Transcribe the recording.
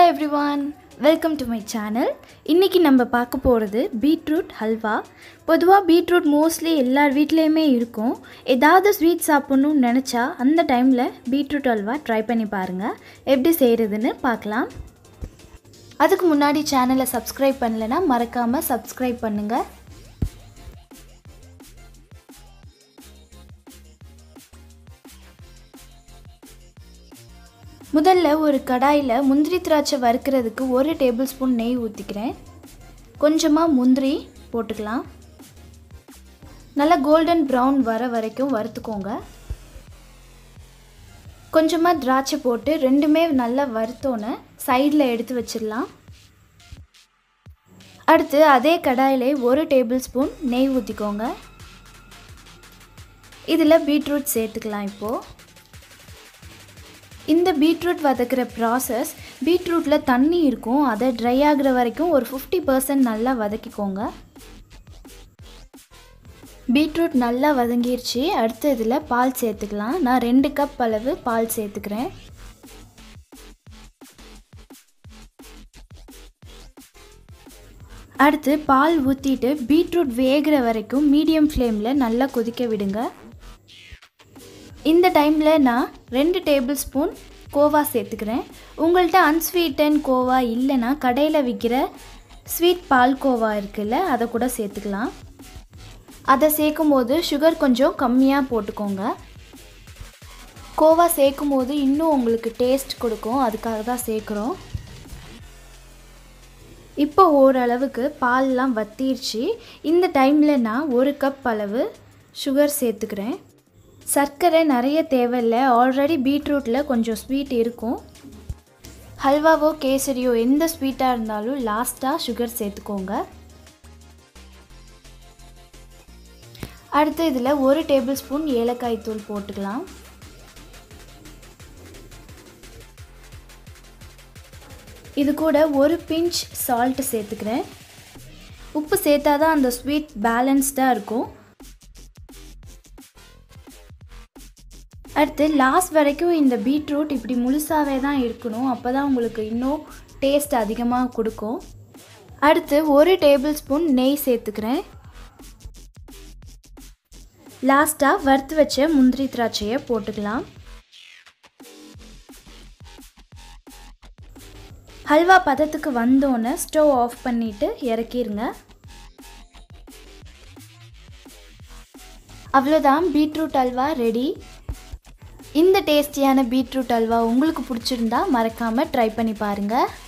everyone welcome to my channel இன்றைக்கி நம்ம பார்க்க போகிறது பீட்ரூட் ஹல்வா பொதுவாக பீட்ரூட் மோஸ்ட்லி எல்லார் வீட்லேயுமே இருக்கும் ஏதாவது ஸ்வீட் சாப்பிட்ணுன்னு நினச்சா அந்த டைமில் பீட்ரூட் ஹல்வா ட்ரை பண்ணி பாருங்கள் எப்படி செய்கிறதுன்னு பார்க்கலாம் அதுக்கு முன்னாடி சேனலை சப்ஸ்கிரைப் பண்ணலைன்னா மறக்காமல் சப்ஸ்கிரைப் பண்ணுங்கள் முதல்ல ஒரு கடாயில் முந்திரி திராட்சை வறுக்கிறதுக்கு ஒரு டேபிள் ஸ்பூன் நெய் ஊற்றிக்கிறேன் கொஞ்சமாக முந்திரி போட்டுக்கலாம் நல்லா கோல்டன் ப்ரௌன் வர வரைக்கும் வறுத்துக்கோங்க கொஞ்சமாக திராட்சை போட்டு ரெண்டுமே நல்லா வறுத்தோன்னே சைடில் எடுத்து வச்சிடலாம் அடுத்து அதே கடாயிலே ஒரு டேபிள் ஸ்பூன் நெய் ஊற்றிக்கோங்க இதில் பீட்ரூட் சேர்த்துக்கலாம் இப்போது இந்த பீட்ரூட் வதக்கிற ப்ராசஸ் பீட்ரூட்டில் தண்ணி இருக்கும் அதை ட்ரை ஆகுற வரைக்கும் ஒரு ஃபிஃப்டி பர்சன்ட் நல்லா வதக்கிக்கோங்க பீட்ரூட் நல்லா வதங்கிருச்சு அடுத்து இதில் பால் சேர்த்துக்கலாம் நான் ரெண்டு கப் அளவு பால் சேர்த்துக்கிறேன் அடுத்து பால் ஊற்றிட்டு பீட்ரூட் வேகிற வரைக்கும் மீடியம் ஃப்ளேமில் நல்லா கொதிக்க விடுங்க இந்த டைமில் நான் ரெண்டு டேபிள் ஸ்பூன் கோவா சேர்த்துக்கிறேன் உங்கள்கிட்ட அன்ஸ்வீட்டன் கோவா இல்லைன்னா கடையில் விற்கிற ஸ்வீட் பால் கோவா இருக்குல்ல அதை கூட சேர்த்துக்கலாம் அதை சேர்க்கும் போது சுகர் கொஞ்சம் கம்மியாக போட்டுக்கோங்க கோவா சேர்க்கும் போது இன்னும் உங்களுக்கு டேஸ்ட் கொடுக்கும் அதுக்காக தான் சேர்க்குறோம் இப்போ ஓரளவுக்கு பால்லாம் வத்திருச்சு இந்த டைமில் நான் ஒரு கப் அளவு சுகர் சேர்த்துக்கிறேன் சர்க்கரை நிறைய தேவையில்லை ஆல்ரெடி பீட்ரூட்டில் கொஞ்சம் ஸ்வீட் இருக்கும் ஹல்வாவோ கேசரியோ எந்த ஸ்வீட்டாக இருந்தாலும் லாஸ்ட்டாக சுகர் சேர்த்துக்கோங்க அடுத்து இதில் ஒரு டேபிள் ஸ்பூன் ஏலக்காய் தூள் போட்டுக்கலாம் இது கூட ஒரு பிஞ்ச் சால்ட் சேர்த்துக்கிறேன் உப்பு சேர்த்தா தான் அந்த ஸ்வீட் பேலன்ஸ்டாக இருக்கும் அடுத்து லாஸ்ட் வரைக்கும் இந்த பீட்ரூட் இப்படி முழுசாகவே தான் இருக்கணும் அப்போ தான் உங்களுக்கு இன்னும் டேஸ்ட் அதிகமாக கொடுக்கும் அடுத்து ஒரு டேபிள் ஸ்பூன் நெய் சேர்த்துக்கிறேன் லாஸ்ட்டாக வறுத்து வச்ச முந்திரி திராட்சையை போட்டுக்கலாம் ஹல்வா பதத்துக்கு வந்தோன்னே ஸ்டவ் ஆஃப் பண்ணிவிட்டு இறக்கிருங்க அவ்வளோதான் பீட்ரூட் அல்வா ரெடி இந்த டேஸ்டியான பீட்ரூட் அல்வா உங்களுக்கு பிடிச்சிருந்தா மறக்காமல் ட்ரை பண்ணி பாருங்கள்